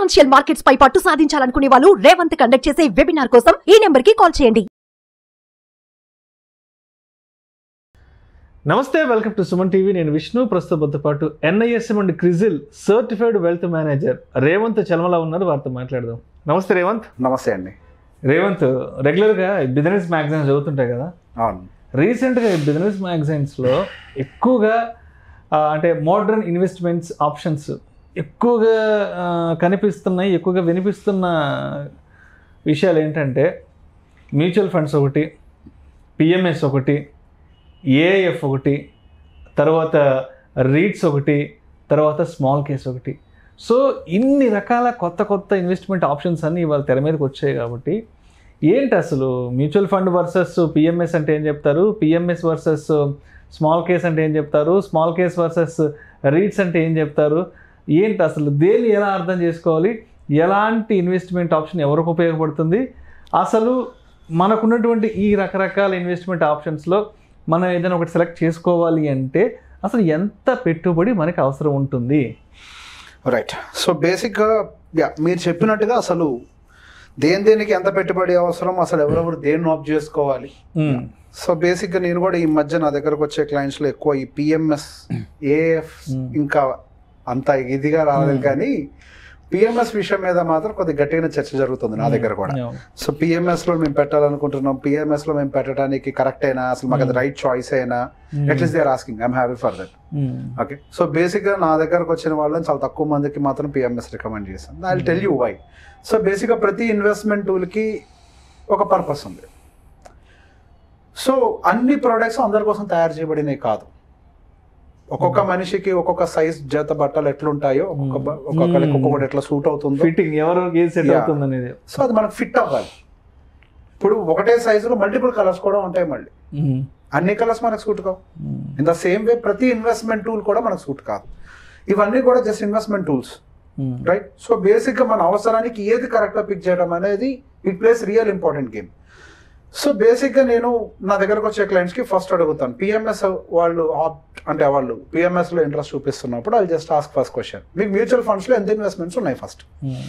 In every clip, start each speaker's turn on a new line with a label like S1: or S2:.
S1: Financial markets పై పట్టు సాధించాలనుకునే వాళ్ళు Revanth conduct చేసే వెబినార్ కోసం ఈ నెంబర్ కి కాల్ చేయండి
S2: నమస్తే వెల్కమ్ టు సుమన్ టీవీ నేను విష్ణు ప్రస్తుతంతో పాటు NISM and CRISIL certified wealth manager Revanth Chalamala ఉన్నారు వారితో మాట్లాడదాం నమస్తే రేవంత్
S3: నమస్తే అండి
S2: రేవంత్ రెగ్యులర్గా బిజినెస్ మ్యాగజైన్స్ చదువుతుంటాయి కదా
S3: అవును
S2: రీసెంట్గా బిజినెస్ మ్యాగజైన్స్లో ఎక్కువగా ఆ, అంటే మోడర్న్ ఇన్వెస్ట్మెంట్స్ ఆప్షన్స్ ఎక్కువగా ఆ, కనిపిస్తున్నాయి ఎక్కువగా వినిపిస్తున్న విషయాలు ఏంటంటే మ్యూచువల్ ఫండ్స్ ఒకటి పిఎంఎస్ ఒకటి ఏఐఎఫ్ ఒకటి తర్వాత రీడ్స్ ఒకటి తర్వాత స్మాల్ కేస్ ఒకటి సో ఇన్ని రకాల కొత్త కొత్త ఇన్వెస్ట్మెంట్ ఆప్షన్స్ అన్నీ ఇవాళ తెర మీదకి వచ్చాయి కాబట్టి ఏంటి అసలు మ్యూచువల్ ఫండ్ వర్సెస్ పిఎంఎస్ అంటే ఏం చెప్తారు పిఎంఎస్ వర్సెస్ స్మాల్ కేస్ అంటే ఏం చెప్తారు స్మాల్ కేస్ వర్సెస్ రీడ్స్ అంటే ఏం చెప్తారు ఏంటి అసలు దేన్ని ఎలా అర్థం చేసుకోవాలి ఎలాంటి ఇన్వెస్ట్మెంట్ ఆప్షన్ ఎవరికి ఉపయోగపడుతుంది అసలు మనకున్నటువంటి ఈ రకరకాల ఇన్వెస్ట్మెంట్ ఆప్షన్స్లో మనం ఏదైనా ఒకటి సెలెక్ట్ చేసుకోవాలి అంటే అసలు ఎంత పెట్టుబడి మనకి అవసరం ఉంటుంది
S3: రైట్ సో బేసిక్గా యా మీరు చెప్పినట్టుగా అసలు దేని దేనికి ఎంత పెట్టుబడి అవసరం అసలు ఎవరెవరు దేన్ని ఆఫ్ చేసుకోవాలి
S2: మ్మ్.
S3: సో బేసిక్గా నేను కూడా ఈ మధ్య నా దగ్గరకు వచ్చే క్లయింట్స్లో ఎక్కువ ఈ పిఎంఎస్ ఏఎఫ్
S2: Hmm.
S3: ఇంకా అంత ఇదిగా రాలేదు కానీ పిఎంఎస్ విషయం మీద మాత్రం కొద్ది గట్టిగా చర్చ జరుగుతుంది నా దగ్గర కూడా
S2: అవును.
S3: సో పిఎంఎస్ లో మేము పెట్టాలనుకుంటున్నాం పిఎంఎస్ లో మేము పెట్టడానికి కరెక్ట్ అయినా అసలు మాకు అది రైట్ చాయిస్ అయినా at least they are asking I'm happy for that
S2: hmm.
S3: Okay so బేసిక్గా నా దగ్గరకు వచ్చిన వాళ్ళని చాలా తక్కువ మందికి మాత్రం పిఎంఎస్ రికమెండ్ చేశాను I tell you why so బేసిక్గా ప్రతి ఇన్వెస్ట్మెంట్ టూల్కి ఒక పర్పస్ ఉంది సో అన్ని ప్రోడక్ట్స్ అందరి కోసం తయారు చేయబడినవి కాదు ఒక్కొక్క మనిషికి ఒక్కొక్క సైజ్ జత బట్టలు ఎట్లుంటాయో ఒక్కొక్క బ- ఒక్కొక్కరికి ఒక్కొక్కటి ఎట్లా సూట్ అవుతుందో
S2: ఫిట్టింగ్ ఎవరు ఏది సెట్
S3: Yeah.
S2: అవుతుంది అనేది
S3: సో అది మనకు ఫిట్ అవ్వాలి ఇప్పుడు ఒకటే సైజులో మల్టిపుల్ కలర్స్ కూడా ఉంటాయి మళ్ళీ
S2: మ్మ్.
S3: అన్ని కలర్స్ మనకు సూట్ కావు
S2: మ్మ్.
S3: ఇన్ ద సేమ్ వే ప్రతి ఇన్వెస్ట్మెంట్ టూల్ కూడా మనకు సూట్ కాదు ఇవన్నీ కూడా just investment tools
S2: hmm.
S3: Right so బేసిక్గా మన అవసరానికి ఏది కరెక్ట్గా పిక్ చేయడం అనేది it plays real important game so బేసిక్గా నేను నా దగ్గరకు వచ్చే క్లయింట్స్కి ఫస్ట్ అడుగుతాను పిఎంఎస్ వాళ్ళు ఆప్- అంటే వాళ్ళు పిఎంఎస్లో ఇంట్రెస్ట్ చూపిస్తున్నప్పుడు I just ask first question మీకు మ్యూచువల్ ఫండ్స్లో ఎంత ఇన్వెస్ట్మెంట్స్ ఉన్నాయి ఫస్ట్
S2: మ్మ్.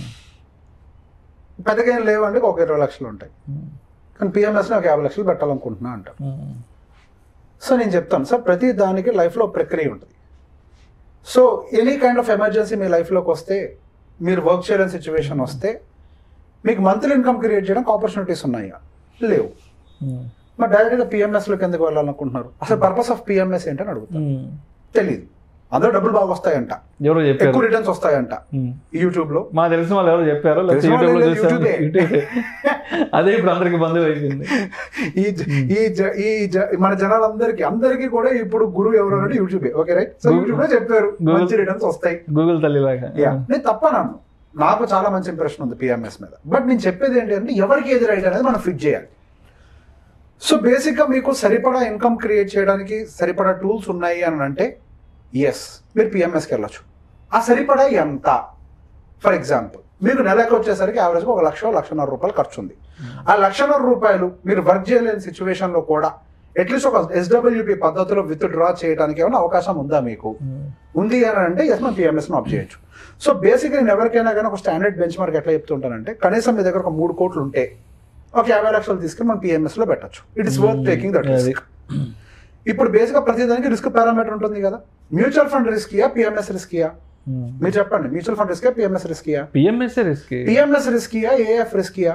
S3: పెద్దగా ఏం లేవండి ఒక ఇరవై లక్షలు ఉంటాయి
S2: మ్మ్.
S3: కానీ పిఎంఎస్లో ఒక యాభై లక్షలు పెట్టాలనుకుంటున్నా అంటారు
S2: మ్మ్.
S3: సో నేను చెప్తాను సార్ ప్రతి దానికి లైఫ్లో ప్రక్రియ ఉంటుంది so any kind of emergency మీ లైఫ్లోకి వస్తే మీరు వర్క్ చేయలేని సిచ్యువేషన్ వస్తే మీకు మంత్లీ ఇన్కమ్ క్రియేట్ చేయడానికి ఆపర్చునిటీస్ ఉన్నాయా లేవు
S2: మ్మ్.
S3: మరి డైరెక్ట్గా పిఎంఎస్లోకి ఎందుకు వెళ్ళాలనుకుంటున్నారు అసలు పర్పస్ ఆఫ్ పిఎంఎస్ ఏంటని అడుగుతాను
S2: మ్మ్.
S3: తెలియదు అందరూ డబ్బులు బాగా వస్తాయంట
S2: ఎవరో
S3: ఎక్కువ
S2: చెప్పారు
S3: రిటర్న్స్ వస్తాయంట
S2: మ్మ్.
S3: యూట్యూబ్లో
S2: మా తెలిసిన వాళ్ళు ఎవరు చెప్పారో లేకపోతే
S3: తెలిసిన వాళ్ళు
S2: యూట్యూబ్లో
S3: లేదు,
S2: చూసాను
S3: యూట్యూబే.
S2: యూట్యూబే అదే ఇప్పుడు అందరికి బంధువు అయిపోయింది
S3: ఈ జ- ఈ జ- ఈ జ- మన జనాలందరికీ అందరికీ కూడా ఇప్పుడు గురువు ఎవరు అంటే యూట్యూబే okay right so
S2: Google-
S3: YouTube లో చెప్పారు
S2: Google-
S3: మంచి రిటర్న్స్ వస్తాయి
S2: గూగుల్ తల్లిలాగా
S3: యా నేను తప్పనన్ను నాకు చాలా మంచి ఇంప్రెషన్ ఉంది పిఎంఎస్ మీద బట్ నేను చెప్పేది ఏంటి అంటే ఎవరికి ఏది రైట్ అనేది మనం ఫిట్ చేయాలి సో బేసిక్గా మీకు సరిపడా ఇన్కమ్ క్రియేట్ చేయడానికి సరిపడా టూల్స్ ఉన్నాయి అని అంటే ఎస్ మీరు పిఎంఎస్కి వెళ్ళొచ్చు ఆ సరిపడా ఎంత ఫర్ ఎగ్జాంపుల్ మీకు నెలకు వచ్చేసరికి యావరేజ్గా ఒక లక్ష లక్షన్నర రూపాయలు ఖర్చు ఉంది ఆ లక్షన్నర రూపాయలు మీరు వర్క్ చేయలేని సిచ్యువేషన్లో కూడా అట్లీస్ట్ ఒక ఎస్డబ్ల్యూపి పద్ధతిలో విత్ డ్రా చేయడానికి ఏమైనా అవకాశం ఉందా మీకు
S2: మ్మ్.
S3: ఉంది అని అంటే ఎస్ మనం పిఎంఎస్ను ఆఫ్ చేయొచ్చు సో బేసిక్గా నేను ఎవరికైనా కానీ ఒక స్టాండర్డ్ బెంచ్ మార్క్ ఎట్లా చెప్తుంటానంటే కనీసం మీ దగ్గర ఒక మూడు కోట్లు ఉంటే ఒక యాభై లక్షలు తీసుకుని మనం PMS లో పెట్టచ్చు it is worth taking that
S2: అది.
S3: రిస్క్ ఇప్పుడు బేసిక్గా ప్రతి దానికి రిస్క్ పారామీటర్ ఉంటుంది కదా మ్యూచువల్ ఫండ్ రిస్కియా పిఎంఎస్ రిస్కియా
S2: మ్మ్.
S3: మీరు చెప్పండి మ్యూచువల్ ఫండ్ రిస్కియా పిఎంఎస్ రిస్కియా
S2: పిఎంఎస్ఏ రిస్క్
S3: పిఎంఎస్ రిస్కియా ఏఎఫ్ రిస్కియా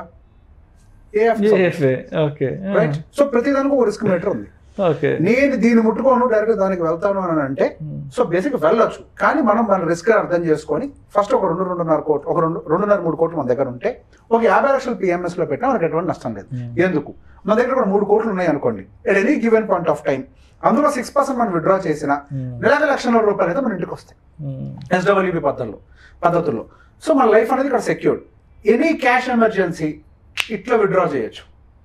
S3: ఏఎఫ్
S2: ఏఎఫ్ఏ ఓకే
S3: రైట్ సో ప్రతి దానికి ఒక రిస్క్ మీటర్ ఉంది
S2: ఓకే
S3: నేను దీన్ని ముట్టుకోను డైరెక్ట్ దానికి వెళ్తాను అని అంటే
S2: మ్మ్.
S3: సో బేసిక్ వెళ్ళొచ్చు కానీ మనం మన రిస్క్ అర్థం చేసుకొని ఫస్ట్ ఒక రెండు రెండున్నర కోట్లు ఒక రెండు రెండున్నర మూడు కోట్లు మన దగ్గర ఉంటే ఒక యాభై లక్షలు పిఎంఎస్ లో పెట్టినా మనకి ఎటువంటి నష్టం లేదు
S2: Hmm.
S3: ఎందుకు మన దగ్గర కూడా మూడు కోట్లు ఉన్నాయి అనుకోండి at any given point of time అందులో సిక్స్ పర్సెంట్ మనం విత్డ్రా చేసిన
S2: Hmm.
S3: నెలకు లక్షల రూపాయలు అయితే మన ఇంటికి వస్తాయి
S2: మ్మ్.
S3: ఎస్డబ్ల్యూపి పద్ధతుల్లో పద్ధతుల్లో సో మన లైఫ్ అనేది ఇక్కడ సెక్యూర్డ్ ఎనీ క్యాష్ ఎమర్జెన్సీ ఇట్లా విత్డ్రా చేయొచ్చు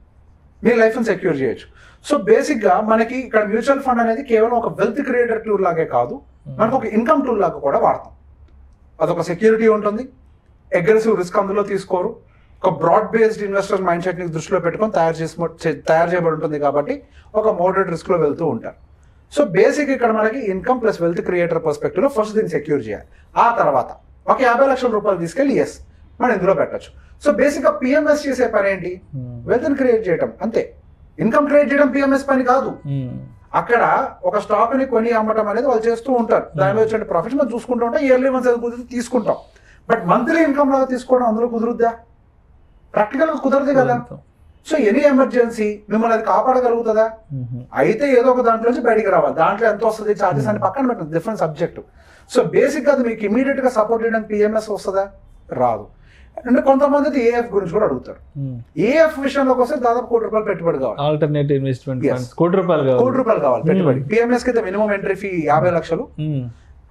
S3: మీ లైఫ్ని సెక్యూర్ చేయొచ్చు సో బేసిక్గా మనకి ఇక్కడ మ్యూచువల్ ఫండ్ అనేది కేవలం ఒక వెల్త్ క్రియేటర్ టూల్ లాగే కాదు మనకు ఒక ఇన్కమ్ టూల్ లాగా కూడా వాడతాం అదొక సెక్యూరిటీ ఉంటుంది అగ్రెసివ్ రిస్క్ అందులో తీసుకోరు ఒక బ్రాడ్ బేస్డ్ ఇన్వెస్టర్ మైండ్ సెట్ని దృష్టిలో పెట్టుకొని తయారు చేసి చే- తయారు చేయబడి ఉంటుంది కాబట్టి ఒక మోడరేట్ రిస్క్లో వెళ్తూ ఉంటారు సో బేసిక్ ఇక్కడ మనకి ఇన్కమ్ ప్లస్ వెల్త్ క్రియేటర్ పర్స్పెక్టివ్లో ఫస్ట్ దీన్ని సెక్యూర్ చేయాలి ఆ తర్వాత ఒక యాభై లక్షల రూపాయలు తీసుకెళ్ళి ఎస్ మనం ఇందులో పెట్టచ్చు సో బేసిక్గా పిఎంఎస్ చేసే పని ఏంటి వెల్త్ క్రియేట్ చేయడం అంతే ఇన్కమ్ క్రియేట్ చేయడం పిఎంఎస్ పని కాదు అక్కడ ఒక స్టాక్ ని కొని అమ్మటం అనేది వాళ్ళు చేస్తూ ఉంటారు దాని మీద వచ్చే ప్రాఫిట్స్ మనం చూసుకుంటూ ఉంటాం ఇయర్లీ వన్స్ అది కుదిరితే తీసుకుంటాం బట్ మంత్లీ ఇన్కమ్ లాగా తీసుకోవడం అందులో కుదురుద్దా ప్రాక్టికల్ గా కుదరదు కదా సో ఎనీ ఎమర్జెన్సీ మిమ్మల్ని అది కాపాడగలుగుతుందా అయితే ఏదో ఒక దాంట్లో నుంచి బయటికి రావాలి దాంట్లో ఎంత వస్తుంది చార్జెస్ అని పక్కన పెట్టండి డిఫరెంట్ సబ్జెక్ట్ సో బేసిక్ గా అది మీకు ఇమీడియట్ గా సపోర్ట్ చేయడానికి పిఎంఎస్ వస్తుందా రాదు అంటే కొంతమంది ఏఎఫ్ గురించి కూడా అడుగుతారు ఏఎఫ్ విషయంలోకి వస్తే దాదాపు కోటి రూపాయలు పెట్టుబడి కావాలి
S2: ఆల్టర్నేటివ్ ఇన్వెస్ట్మెంట్
S3: Yes.
S2: ఫండ్స్ కోటి రూపాయలు
S3: కోటి
S2: కావాలి
S3: రూపాయలు కావాలి పెట్టుబడి పిఎంఎస్ కి అయితే మినిమం ఎంట్రీ ఫీ యాభై లక్షలు
S2: Hmm.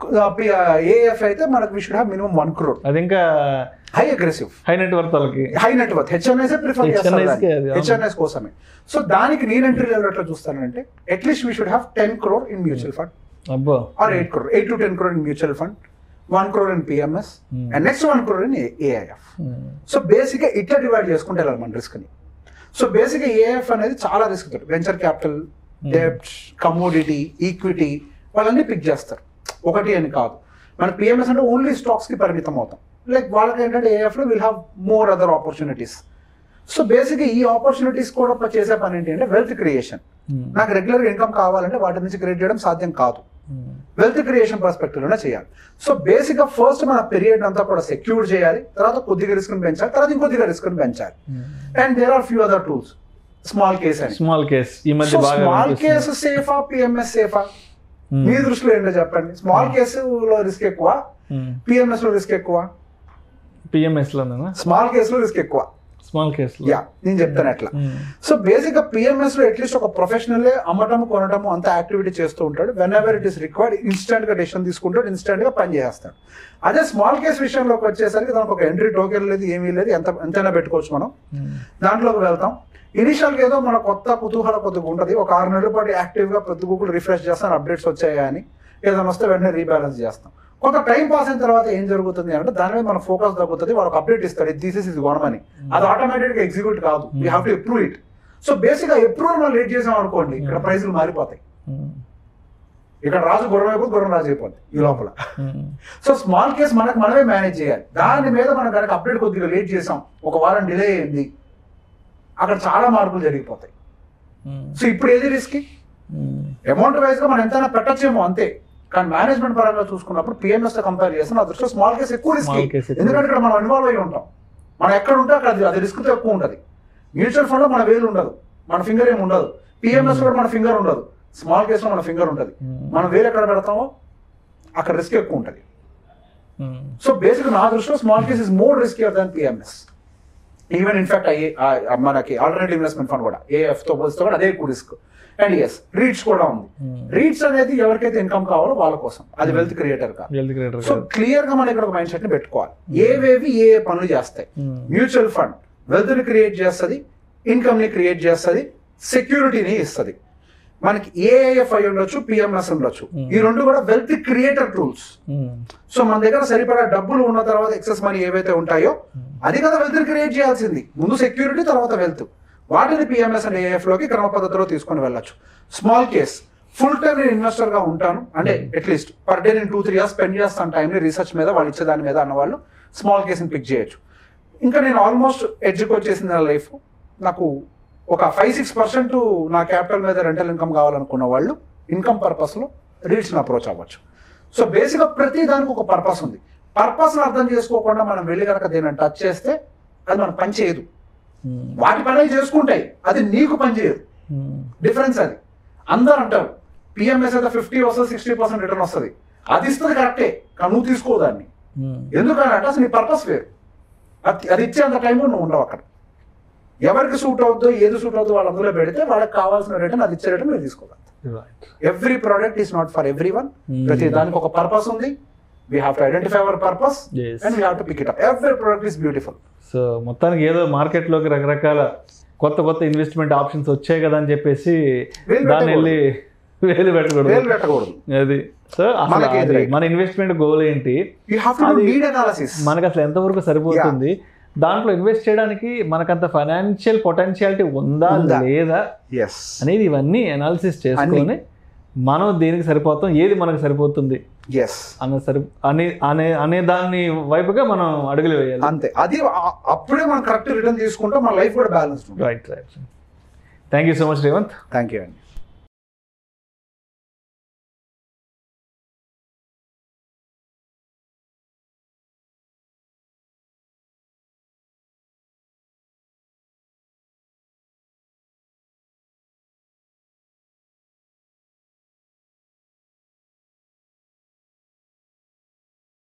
S3: ఏఎఫ్ అయితే మనకు we should have minimum one crore
S2: అది ఇంకా
S3: high aggressive
S2: high net worth వాళ్ళకి
S3: high net worth HNS prefer
S2: HNIs కే అది, అవును.
S3: హెచ్ఎన్ఎస్ కోసమే సో దానికి నేను ఎంట్రీ లెవెల్ ఎట్లా చూస్తానంటే at least we should have ten crore in mutual fund
S2: అబ్బో
S3: or eight crore eight to ten crore in mutual fund one crore in PMS
S2: Hmm.
S3: And next one crore in AIF
S2: Hmm.
S3: So బేసిక్గా ఇట్లా divide చేసుకుంటే వెళ్ళాలి మన రిస్క్ని సో బేసిక్గా AF అనేది చాలా రిస్క్ తోటి వెంచర్ క్యాపిటల్ డెప్ట్ కమోడిటీ ఈక్విటీ వాళ్ళన్నీ పిక్ చేస్తారు ఒకటి అని కాదు మన పిఎంఎస్ అంటే ఓన్లీ స్టాక్స్కి పరిమితం అవుతాం లైక్ వాళ్ళకి ఏంటంటే ఏఎఫ్లో will have more other opportunities so బేసిక్గా ఈ ఆపర్చునిటీస్ కూడా ప- చేసే పని ఏంటి అంటే వెల్త్ క్రియేషన్
S2: Hmm.
S3: నాకు రెగ్యులర్ ఇన్కమ్ కావాలంటే వాటి నుంచి క్రియేట్ చేయడం సాధ్యం కాదు
S2: Hmm.
S3: వెల్త్ క్రియేషన్ పర్స్పెక్టివ్ లోనే చేయాలి సో బేసిక్ గా ఫస్ట్ మన పీరియడ్ అంతా కూడా సెక్యూర్ చేయాలి తర్వాత కొద్దిగా రిస్క్ పెంచాలి తర్వాత ఇంకొద్దిగా రిస్క్ పెంచాలి
S2: Hmm.
S3: And there are few other tools small case అని
S2: స్మాల్ కేస్ ఈ మధ్య
S3: సో
S2: బాగా
S3: స్మాల్
S2: కనిపిస్తుంది.
S3: కేసు సేఫా పిఎంఎస్ సేఫా
S2: Hmm.
S3: మీ దృష్టిలో ఏంటో చెప్పండి స్మాల్ కేసులో రిస్క్ ఎక్కువ
S2: Hmm.
S3: పిఎంఎస్ లో రిస్క్ ఎక్కువ
S2: పిఎంఎస్ లోనేనా
S3: స్మాల్ కేసులో రిస్క్ ఎక్కువ
S2: స్మాల్ కేస్
S3: యా నేను చెప్తాను ఎట్లా సో బేసిక్ గా పిఎంఎస్ లో అట్లీస్ట్ ఒక ప్రొఫెషనల్ అమ్మటం కొనటం అంత యాక్టివిటీ చేస్తూ ఉంటాడు whenever it is required instant గా డెసిషన్ తీసుకుంటాడు ఇన్స్టెంట్ గా పని చేస్తాడు అదే స్మాల్ కేస్ విషయంలోకి వచ్చేసరికి దానికి ఒక ఎంట్రీ టోకెన్ లేదు ఏమీ లేదు ఎంత ఎంతైనా పెట్టుకోవచ్చు మనం దాంట్లోకి వెళ్తాం ఇనిషియల్ గా ఏదో మన కొత్త కుతూహల కొద్దిగా ఉంటుంది ఒక ఆరు నెలల పాటు యాక్టివ్ గా ప్రతి గూగుల్ రిఫ్రెష్ చేస్తాను అప్డేట్స్ వచ్చాయి అని ఏదైనా వస్తే వెంటనే రీబ్యాలెన్స్ చేస్తాం కొంత టైం పాస్ అయిన తర్వాత ఏం జరుగుతుంది అంటే దాని మీద మన ఫోకస్ తగ్గుతుంది వాళ్ళకి అప్డేట్ ఇస్తాడు ఇది తీసేసి ఇది కొనమని అది ఆటోమేటెడ్ గా ఎగ్జిక్యూట్ కాదు we have to approve it so basic గా అప్రూవల్ మనం లేట్ చేసాం అనుకోండి ఇక్కడ ప్రైజులు మారిపోతాయి ఇక్కడ రాజు గుర్రం అయిపోతుంది గుర్రం రాజు అయిపోతుంది ఈ లోపల సో స్మాల్ కేస్ మనకు మనమే మేనేజ్ చేయాలి దాని మీద మనం కనుక అప్డేట్ కొద్దిగా లేట్ చేసాం ఒక వారం డిలే అయింది అక్కడ చాలా మార్పులు జరిగిపోతాయి సో ఇప్పుడు ఏది రిస్క్ అమౌంట్ వైజ్ గా మనం ఎంతైనా పెట్టచ్చేమో అంతే కానీ మేనేజ్మెంట్ పరంగా చూసుకున్నప్పుడు పిఎంఎస్ తో కంపేర్ చేస్తే నా దృష్టిలో స్మాల్ కేస్ ఎక్కువ రిస్క్
S2: Small case ఎక్కువ.
S3: ఎందుకంటే ఇక్కడ మనం ఇన్వాల్వ్ అయి ఉంటాం మనం ఎక్కడ ఉంటే అక్కడ అది- అది రిస్క్ తో ఎక్కువ ఉంటుంది మ్యూచువల్ ఫండ్ లో మన వేలు ఉండదు మన ఫింగర్ ఏమి ఉండదు పిఎంఎస్ లో మన ఫింగర్ ఉండదు స్మాల్ కేస్ లో మన ఫింగర్ ఉంటుంది మనం వేలు ఎక్కడ పెడతామో అక్కడ రిస్క్ ఎక్కువ ఉంటుంది సో బేసిక్ నా దృష్టిలో small case is more riskier than PMS even in fact అయ్యే ఆ, మనకి ఆల్టర్నేటివ్ ఇన్వెస్ట్మెంట్ ఫండ్ కూడా ఏఎఫ్ తో పోలిస్తే కూడా అదే ఎక్కువ రిస్క్ అండ్ ఎస్ రీడ్స్ కూడా ఉంది రీడ్స్ అనేది ఎవరికైతే ఇన్కమ్ కావాలో వాళ్ళ కోసం అది వెల్త్ క్రియేటర్ కాదు
S2: హెల్త్ క్రియేటర్
S3: సో క్లియర్ గా మనం ఇక్కడ ఒక మైండ్ సెట్ ని పెట్టుకోవాలి ఏవేవి ఏ ఏ పనులు చేస్తాయి మ్యూచువల్ ఫండ్ వెల్త్ ని క్రియేట్ చేస్తుంది ఇన్కమ్ ని క్రియేట్ చేస్తుంది సెక్యూరిటీని ఇస్తుంది మనకి ఏఐఎఫ్ అయి ఉండొచ్చు పిఎంఎస్ ఉండొచ్చు ఈ రెండు కూడా వెల్త్ క్రియేటర్ టూల్స్ సో మన దగ్గర సరిపడా డబ్బులు ఉన్న తర్వాత ఎక్సెస్ మనీ ఏవైతే ఉంటాయో అది కదా వెల్త్ క్రియేట్ చేయాల్సింది ముందు సెక్యూరిటీ తర్వాత వెల్త్ వాటిని పిఎంఎస్ అండ్ ఏఎఫ్ లోకి క్రమ పద్ధతిలో తీసుకొని వెళ్ళొచ్చు స్మాల్ కేస్ ఫుల్ టైం నేను ఇన్వెస్టర్ గా ఉంటాను అంటే అట్లీస్ట్ పర్ డే నేను టూ త్రీ ఇయర్స్ స్పెండ్ చేస్తాను టైం రీసెర్చ్ మీద వాళ్ళు ఇచ్చే దాని మీద అన్న వాళ్ళు స్మాల్ కేస్ ని పిక్ చేయొచ్చు ఇంకా నేను ఆల్మోస్ట్ ఎడ్జ్కి వచ్చేసింది నా లైఫ్ నాకు ఒక ఫైవ్ సిక్స్ పర్సెంట్ నా క్యాపిటల్ మీద రెంటల్ ఇన్కమ్ కావాలనుకున్న వాళ్ళు ఇన్కమ్ పర్పస్లో రీడ్స్ని అప్రోచ్ అవ్వచ్చు సో బేసిక్గా ప్రతి దానికి ఒక పర్పస్ ఉంది పర్పస్ని అర్థం చేసుకోకుండా మనం వెళ్ళి కనుక దీన్ని టచ్ చేస్తే అది మనకు పని చేయదు వాటి పని అవి చేసుకుంటాయి అది నీకు పని చేయదు డిఫరెన్స్ అది అందరు అంటారు పిఎంఎస్ అయితే ఫిఫ్టీ వస్తుంది సిక్స్టీ పర్సెంట్ రిటర్న్ వస్తుంది అది ఇస్తుంది కరెక్టే కానీ నువ్వు తీసుకో దాన్ని ఎందుకని అంటే అసలు నీ పర్పస్ వేరు అది అది ఇచ్చేంత టైంలో నువ్వు ఉండవు అక్కడ ఎవరికి సూట్ అవుతుందో ఏది సూట్ అవుతుందో వాళ్ళు అందులో పెడితే వాళ్ళకి కావాల్సిన రిటర్న్ అది ఇచ్చే రిటర్న్ మీరు తీసుకోవాలి every product is not for everyone
S2: Hmm.
S3: ప్రతి దానికి ఒక పర్పస్ ఉంది we have to identify our purpose
S2: Yes.
S3: And we have to pick it up every product is beautiful
S2: so మొత్తానికి ఏదో మార్కెట్లోకి రకరకాల కొత్త కొత్త ఇన్వెస్ట్మెంట్ ఆప్షన్స్ వచ్చాయి కదా అని చెప్పేసి
S3: వేలు
S2: దాన్ని వెళ్ళి వేలు
S3: వేలు
S2: పెట్టకూడదు
S3: పెట్టకూడదు
S2: అది సో అసలు
S3: మనకి
S2: అది
S3: right.
S2: మన ఇన్వెస్ట్మెంట్ గోల్ ఏంటి
S3: యూ హ్యావ్ టు
S2: అది-
S3: నీడ్ అనాలసిస్
S2: మనకు అసలు ఎంతవరకు సరిపోతుంది దాంట్లో ఇన్వెస్ట్ చేయడానికి మనకంత ఫైనాన్షియల్ పొటెన్షియాలిటీ ఉందా
S3: ఉందా?
S2: లేదా
S3: ఎస్
S2: అనేది ఇవన్నీ అనాలిసిస్ చేసుకొని మనం దేనికి సరిపోతాం ఏది మనకు సరిపోతుంది
S3: ఎస్
S2: అన్న సరి అనే అనే అనే దాన్ని వైపుగా మనం అడుగులు వేయాలి
S3: అంతే అది ఆ- అప్పుడే మనం కరెక్ట్ రిటర్న్ తీసుకుంటే మన లైఫ్ కూడా బ్యాలెన్స్ ఉంటుంది
S2: right right thank you so much Revanth
S3: thank you అండి